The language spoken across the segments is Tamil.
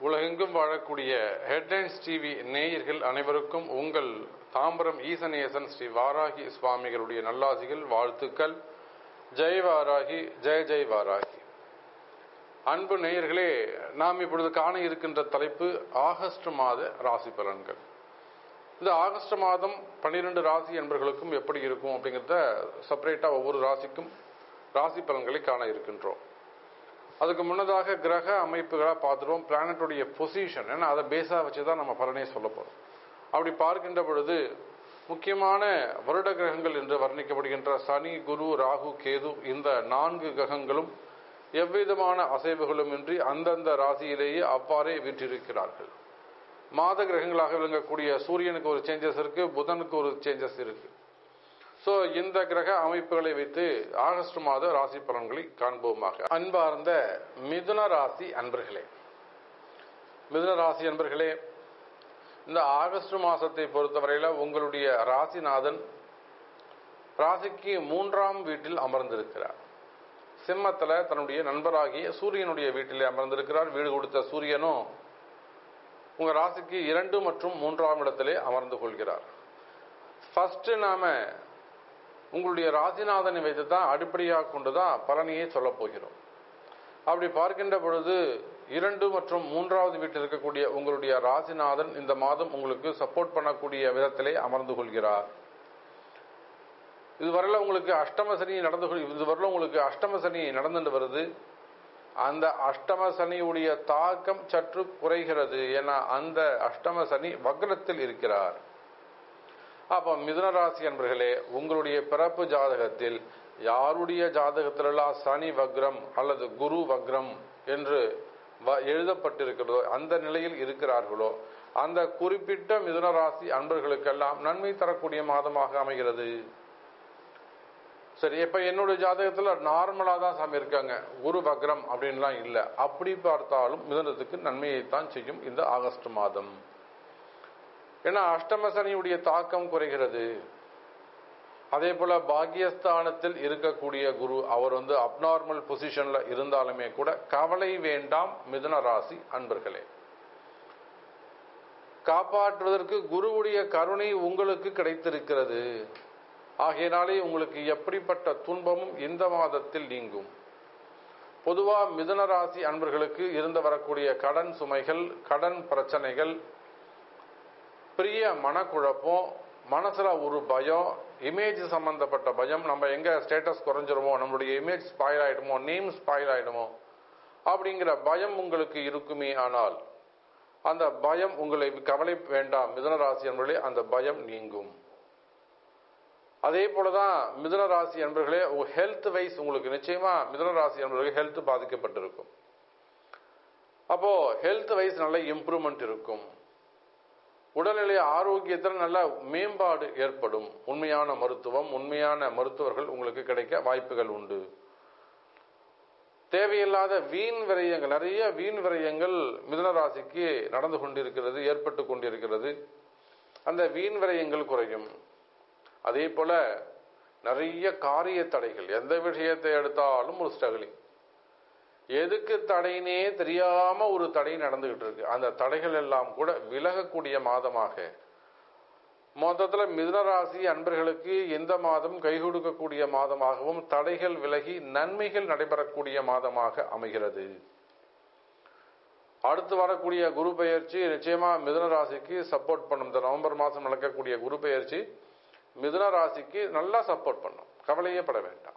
உலகெங்கும் வாழக்கூடிய ஹெட்லைன்ஸ் டிவி நேயர்கள் அனைவருக்கும் உங்கள் தாம்பரம் ஈசனேசன் ஸ்ரீ வாராகி சுவாமிகளுடைய நல்லாசிகள் வாழ்த்துக்கள் ஜெய் வாராகி ஜெய ஜெய் வாராகி அன்பு நேயர்களே நாம் இப்பொழுது காண இருக்கின்ற தலைப்பு ஆகஸ்ட் மாத ராசி பலன்கள் இந்த ஆகஸ்ட் மாதம் பன்னிரெண்டு ராசி என்பர்களுக்கும் எப்படி இருக்கும் அப்படிங்கிறத செப்பரேட்டா ஒவ்வொரு ராசிக்கும் ராசி பலன்களை காண இருக்கின்றோம் அதுக்கு முன்னதாக கிரக அமைப்புகளை பார்த்துருவோம் பிளானட்டுடைய பொசிஷன் ஏன்னா அதை பேஸாக வச்சு தான் நம்ம பலனே சொல்ல போகிறோம் அப்படி பார்க்கின்ற பொழுது முக்கியமான வருட கிரகங்கள் என்று வர்ணிக்கப்படுகின்ற சனி குரு ராகு கேது இந்த நான்கு கிரகங்களும் எவ்விதமான அசைவுகளும் இன்றி அந்தந்த ராசியிலேயே அவ்வாறே வீற்றிருக்கிறார்கள் மாத கிரகங்களாக விளங்கக்கூடிய சூரியனுக்கு ஒரு சேஞ்சஸ் இருக்கு புதனுக்கு ஒரு சேஞ்சஸ் இருக்கு ஸோ இந்த கிரக அமைப்புகளை வைத்து ஆகஸ்ட் மாத ராசி பலன்களை காண்போமாக அன்பார்ந்த மிதுன ராசி அன்பர்களே மிதுன ராசி அன்பர்களே இந்த ஆகஸ்ட் மாசத்தை பொறுத்தவரையில உங்களுடைய ராசிநாதன் ராசிக்கு மூன்றாம் வீட்டில் அமர்ந்திருக்கிறார் சிம்மத்துல தன்னுடைய நண்பராகிய சூரியனுடைய வீட்டிலே அமர்ந்திருக்கிறார் வீடு கொடுத்த சூரியனும் உங்க ராசிக்கு இரண்டு மற்றும் மூன்றாம் இடத்திலே அமர்ந்து கொள்கிறார் ஃபர்ஸ்ட் நாம உங்களுடைய ராசிநாதனை வைத்து தான் அடிப்படையாக கொண்டு தான் பலனையே சொல்ல போகிறோம் அப்படி பார்க்கின்ற பொழுது இரண்டு மற்றும் மூன்றாவது வீட்டில் இருக்கக்கூடிய உங்களுடைய ராசிநாதன் இந்த மாதம் உங்களுக்கு சப்போர்ட் பண்ணக்கூடிய விதத்திலே அமர்ந்து கொள்கிறார் இதுவரையில உங்களுக்கு அஷ்டம சனி நடந்து இதுவரையில உங்களுக்கு அஷ்டம சனி நடந்துட்டு வருது அந்த அஷ்டம சனியுடைய தாக்கம் சற்று குறைகிறது ஏன்னா அந்த அஷ்டம சனி வக்ரத்தில் இருக்கிறார் அப்ப மிதுனராசி என்பர்களே உங்களுடைய பிறப்பு ஜாதகத்தில் யாருடைய ஜாதகத்திலெல்லாம் சனி வக்ரம் அல்லது குரு வக்ரம் என்று எழுதப்பட்டிருக்கிறதோ அந்த நிலையில் இருக்கிறார்களோ அந்த குறிப்பிட்ட மிதுனராசி அன்பர்களுக்கெல்லாம் நன்மை தரக்கூடிய மாதமாக அமைகிறது சரி இப்ப என்னுடைய ஜாதகத்துல நார்மலா தான் சாமி இருக்காங்க குரு வக்ரம் அப்படின்லாம் இல்லை அப்படி பார்த்தாலும் மிதனத்துக்கு நன்மையைத்தான் செய்யும் இந்த ஆகஸ்ட் மாதம் ஏன்னா அஷ்டம சனியுடைய தாக்கம் குறைகிறது அதே போல பாக்கியஸ்தானத்தில் இருக்கக்கூடிய குரு அவர் வந்து அப்நார்மல் பொசிஷன்ல இருந்தாலுமே கூட கவலை வேண்டாம் மிதுன ராசி அன்பர்களே காப்பாற்றுவதற்கு குருவுடைய கருணை உங்களுக்கு கிடைத்திருக்கிறது ஆகையினாலே உங்களுக்கு எப்படிப்பட்ட துன்பமும் இந்த மாதத்தில் நீங்கும் பொதுவா மிதுன ராசி அன்பர்களுக்கு இருந்து வரக்கூடிய கடன் சுமைகள் கடன் பிரச்சனைகள் பிரிய மனக்குழப்பம் மனசுல ஒரு பயம் இமேஜ் சம்பந்தப்பட்ட பயம் நம்ம எங்க ஸ்டேட்டஸ் குறைஞ்சிருமோ நம்மளுடைய இமேஜ் ஸ்பாயில் ஆயிடுமோ நேம் ஸ்பாயில் ஆயிடுமோ அப்படிங்கிற பயம் உங்களுக்கு இருக்குமே ஆனால் அந்த பயம் உங்களை கவலை வேண்டாம் மிதுனராசி என்பர்களே அந்த பயம் நீங்கும் அதே போலதான் மிதுன ராசி என்பர்களே ஹெல்த் வைஸ் உங்களுக்கு நிச்சயமா மிதுன ராசி என்பவர்களுக்கு ஹெல்த் பாதிக்கப்பட்டிருக்கும் அப்போ ஹெல்த் வைஸ் நல்ல இம்ப்ரூவ்மெண்ட் இருக்கும் உடல்நிலை ஆரோக்கியத்தில் நல்ல மேம்பாடு ஏற்படும் உண்மையான மருத்துவம் உண்மையான மருத்துவர்கள் உங்களுக்கு கிடைக்க வாய்ப்புகள் உண்டு தேவையில்லாத வீண் விரயங்கள் நிறைய வீண் விரயங்கள் மிதுன ராசிக்கு நடந்து கொண்டிருக்கிறது ஏற்பட்டு கொண்டிருக்கிறது அந்த வீண் விரயங்கள் குறையும் அதே போல நிறைய காரிய தடைகள் எந்த விஷயத்தை எடுத்தாலும் ஒரு ஸ்ட்ரகிளிங் எதுக்கு தடைனே தெரியாம ஒரு தடை நடந்துகிட்டு இருக்கு அந்த தடைகள் எல்லாம் கூட விலகக்கூடிய மாதமாக மொத்தத்துல மிதுனராசி அன்பர்களுக்கு இந்த மாதம் கை கொடுக்கக்கூடிய மாதமாகவும் தடைகள் விலகி நன்மைகள் நடைபெறக்கூடிய மாதமாக அமைகிறது அடுத்து வரக்கூடிய குரு பெயர்ச்சி நிச்சயமா மிதுன ராசிக்கு சப்போர்ட் பண்ணும் இந்த நவம்பர் மாதம் நடக்கக்கூடிய குரு பெயர்ச்சி மிதுன ராசிக்கு நல்லா சப்போர்ட் பண்ணும் கவலையே பட வேண்டாம்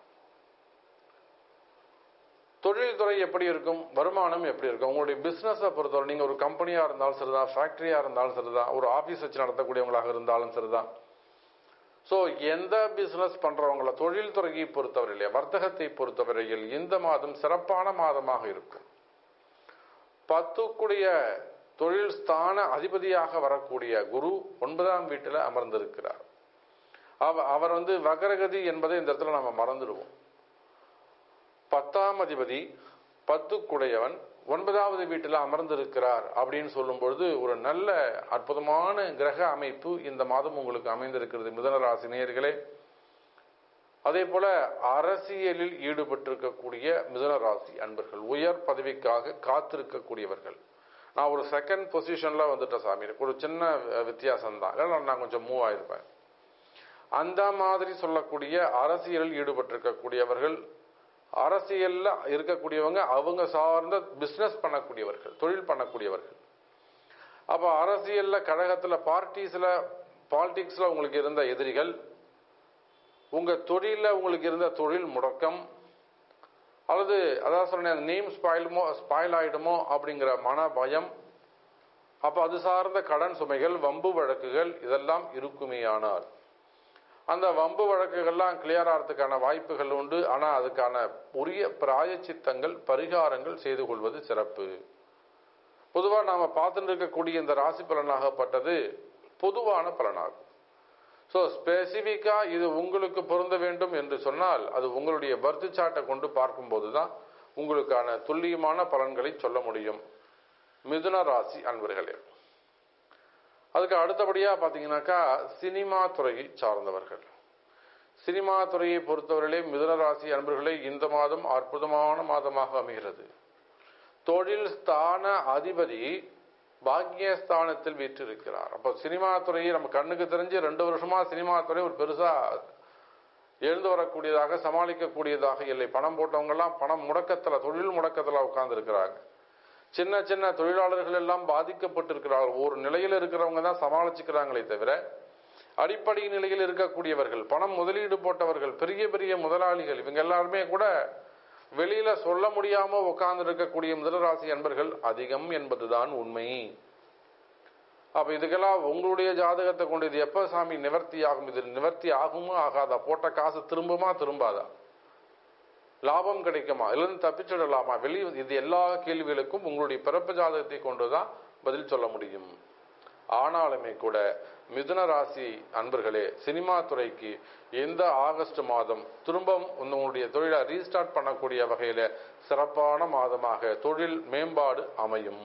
தொழில்துறை எப்படி இருக்கும் வருமானம் எப்படி இருக்கும் உங்களுடைய பிசினஸை பொறுத்தவரை நீங்க ஒரு கம்பெனியா இருந்தாலும் சரிதான் ஃபேக்டரியா இருந்தாலும் சரிதான் ஒரு ஆபீஸ் வச்சு நடத்தக்கூடியவங்களாக இருந்தாலும் சரிதான் ஸோ எந்த பிசினஸ் பண்றவங்கள தொழில்துறையை பொறுத்தவரையிலே வர்த்தகத்தை பொறுத்தவரையில் இந்த மாதம் சிறப்பான மாதமாக இருக்கும் பத்துக்குடைய தொழில் ஸ்தான அதிபதியாக வரக்கூடிய குரு ஒன்பதாம் வீட்டில் அமர்ந்திருக்கிறார் அவர் வந்து வகரகதி என்பதை இந்த இடத்துல நம்ம மறந்துடுவோம் பத்தாம் அதிபதி பத்துக்குடையவன் ஒன்பதாவது வீட்டில் அமர்ந்திருக்கிறார் அப்படின்னு சொல்லும் பொழுது ஒரு நல்ல அற்புதமான கிரக அமைப்பு இந்த மாதம் உங்களுக்கு அமைந்திருக்கிறது மிதனராசி நேயர்களே அதே போல அரசியலில் ஈடுபட்டிருக்கக்கூடிய மிதுன ராசி அன்பர்கள் உயர் பதவிக்காக காத்திருக்கக்கூடியவர்கள் நான் ஒரு செகண்ட் பொசிஷன்ல வந்துட்டேன் சாமி ஒரு சின்ன வித்தியாசம் தான் இல்லைன்னா நான் கொஞ்சம் மூவ் ஆயிருப்பேன் அந்த மாதிரி சொல்லக்கூடிய அரசியலில் ஈடுபட்டிருக்கக்கூடியவர்கள் அரசியல்ல இருக்கக்கூடியவங்க அவங்க சார்ந்த பிசினஸ் பண்ணக்கூடியவர்கள் தொழில் பண்ணக்கூடியவர்கள் அப்ப அரசியல்ல கழகத்துல பார்ட்டிஸ்ல பாலிடிக்ஸ்ல உங்களுக்கு இருந்த எதிரிகள் உங்க தொழில உங்களுக்கு இருந்த தொழில் முடக்கம் அல்லது அதான் சொன்னேன் நேம் ஸ்பாயிலுமோ ஸ்பாயில் ஆயிடுமோ அப்படிங்கிற மன பயம் அப்ப அது சார்ந்த கடன் சுமைகள் வம்பு வழக்குகள் இதெல்லாம் இருக்குமேயானால் அந்த வம்பு வழக்குகள்லாம் கிளியர் ஆகிறதுக்கான வாய்ப்புகள் உண்டு ஆனா அதுக்கான உரிய பிராயச்சித்தங்கள் பரிகாரங்கள் செய்து கொள்வது சிறப்பு பொதுவா நாம பார்த்துட்டு இருக்கக்கூடிய இந்த ராசி பலனாகப்பட்டது பொதுவான பலனாகும் ஸோ ஸ்பெசிஃபிக்கா இது உங்களுக்கு பொருந்த வேண்டும் என்று சொன்னால் அது உங்களுடைய பர்த் சார்ட்டை கொண்டு பார்க்கும்போது தான் உங்களுக்கான துல்லியமான பலன்களை சொல்ல முடியும் மிதுன ராசி அன்பர்களே அதுக்கு அடுத்தபடியா பாத்தீங்கன்னாக்கா சினிமா துறையை சார்ந்தவர்கள் சினிமா துறையை பொறுத்தவரையிலே மிதுன ராசி அன்பர்களே இந்த மாதம் அற்புதமான மாதமாக அமைகிறது தொழில் ஸ்தான அதிபதி பாக்கியஸ்தானத்தில் வீற்றிருக்கிறார் அப்போ சினிமா துறையை நம்ம கண்ணுக்கு தெரிஞ்சு ரெண்டு வருஷமா சினிமா துறை ஒரு பெருசா எழுந்து வரக்கூடியதாக சமாளிக்கக்கூடியதாக இல்லை பணம் போட்டவங்க எல்லாம் பணம் முடக்கத்துல தொழில் முடக்கத்துல உட்கார்ந்து இருக்கிறாங்க சின்ன சின்ன தொழிலாளர்கள் எல்லாம் பாதிக்கப்பட்டிருக்கிறார்கள் ஒரு நிலையில் இருக்கிறவங்க தான் சமாளிச்சுக்கிறாங்களே தவிர அடிப்படை நிலையில் இருக்கக்கூடியவர்கள் பணம் முதலீடு போட்டவர்கள் பெரிய பெரிய முதலாளிகள் இவங்க எல்லாருமே கூட வெளியில சொல்ல முடியாம உட்கார்ந்து இருக்கக்கூடிய முதலராசி அன்பர்கள் அதிகம் என்பதுதான் உண்மை அப்ப இதுக்கெல்லாம் உங்களுடைய ஜாதகத்தை கொண்டு இது எப்ப சாமி நிவர்த்தி ஆகும் இது நிவர்த்தி ஆகுமா ஆகாதா போட்ட காசு திரும்புமா திரும்பாதா லாபம் கிடைக்குமா இல்லைன்னு தப்பிச்சிடலாமா வெளி இது எல்லா கேள்விகளுக்கும் உங்களுடைய பிறப்பு ஜாதகத்தை கொண்டுதான் பதில் சொல்ல முடியும் ஆனாலுமே கூட மிதுன ராசி அன்பர்களே சினிமா துறைக்கு இந்த ஆகஸ்ட் மாதம் திரும்பவும் உங்களுடைய தொழிலை ரீஸ்டார்ட் பண்ணக்கூடிய வகையில சிறப்பான மாதமாக தொழில் மேம்பாடு அமையும்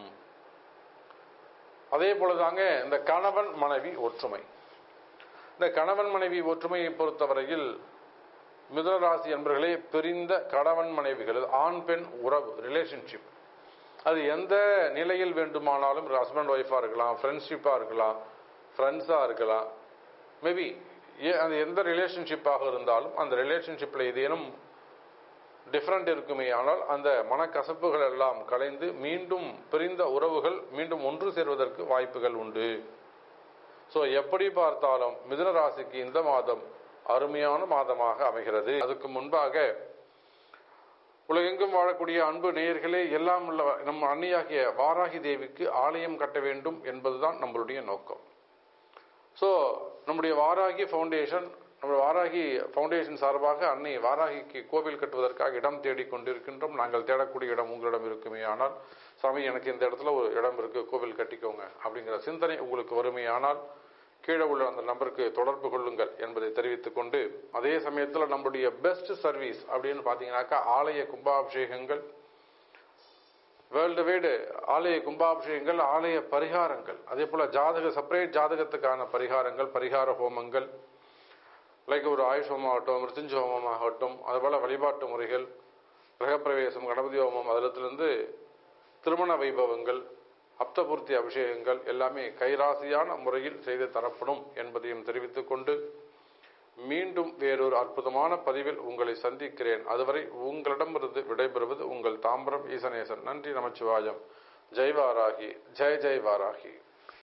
அதே போலதாங்க இந்த கணவன் மனைவி ஒற்றுமை இந்த கணவன் மனைவி ஒற்றுமையை பொறுத்தவரையில் மிதுனராசி என்பர்களே பிரிந்த கணவன் மனைவிகள் ஆண் பெண் உறவு ரிலேஷன்ஷிப் அது எந்த நிலையில் வேண்டுமானாலும் ஹஸ்பண்ட் ஒய்ஃபா இருக்கலாம் ஃப்ரெண்ட்ஷிப்பா இருக்கலாம் ஃப்ரெண்ட்ஸா இருக்கலாம் மேபி அது எந்த ரிலேஷன்ஷிப்பாக இருந்தாலும் அந்த ரிலேஷன்ஷிப்ல ஏதேனும் டிஃப்ரெண்ட் இருக்குமே ஆனால் அந்த மனக்கசப்புகள் எல்லாம் கலைந்து மீண்டும் பிரிந்த உறவுகள் மீண்டும் ஒன்று சேர்வதற்கு வாய்ப்புகள் உண்டு ஸோ எப்படி பார்த்தாலும் மிதுன ராசிக்கு இந்த மாதம் அருமையான மாதமாக அமைகிறது அதுக்கு முன்பாக உலகெங்கும் வாழக்கூடிய அன்பு நேயர்களே எல்லாம் உள்ள நம் அன்னியாகிய வாராகி தேவிக்கு ஆலயம் கட்ட வேண்டும் என்பதுதான் நம்மளுடைய நோக்கம் ஸோ நம்முடைய வாராகி ஃபவுண்டேஷன் நம்ம வாராகி ஃபவுண்டேஷன் சார்பாக அன்னை வாராகிக்கு கோவில் கட்டுவதற்காக இடம் தேடிக் கொண்டிருக்கின்றோம் நாங்கள் தேடக்கூடிய இடம் உங்களிடம் இருக்குமே ஆனால் சாமி எனக்கு இந்த இடத்துல ஒரு இடம் இருக்கு கோவில் கட்டிக்கோங்க அப்படிங்கிற சிந்தனை உங்களுக்கு வருமையானால் கீழே உள்ள அந்த நம்பருக்கு தொடர்பு கொள்ளுங்கள் என்பதை தெரிவித்துக் கொண்டு அதே சமயத்தில் நம்முடைய பெஸ்ட் சர்வீஸ் அப்படின்னு பார்த்தீங்கன்னாக்கா ஆலய கும்பாபிஷேகங்கள் வேர்ல்டு வைடு ஆலய கும்பாபிஷேகங்கள் ஆலய பரிகாரங்கள் அதே போல ஜாதக செப்பரேட் ஜாதகத்துக்கான பரிகாரங்கள் பரிகார ஹோமங்கள் லைக் ஒரு ஆயுஷ் ஹோமம் ஆகட்டும் மிருத்துஞ்ச ஹோமம் ஆகட்டும் அதுபோல வழிபாட்டு முறைகள் கிரகப்பிரவேசம் கணபதி ஹோமம் அதிலிருந்து திருமண வைபவங்கள் அப்தபூர்த்தி அபிஷேகங்கள் எல்லாமே கைராசியான முறையில் செய்து தரப்படும் என்பதையும் தெரிவித்துக் கொண்டு மீண்டும் வேறொரு அற்புதமான பதிவில் உங்களை சந்திக்கிறேன் அதுவரை உங்களிடமிருந்து விடைபெறுவது உங்கள் தாம்பரம் ஈசனேசன் நன்றி நமச்சிவாயம் ஜெய் வாராகி ஜெய் ஜெய் வாராகி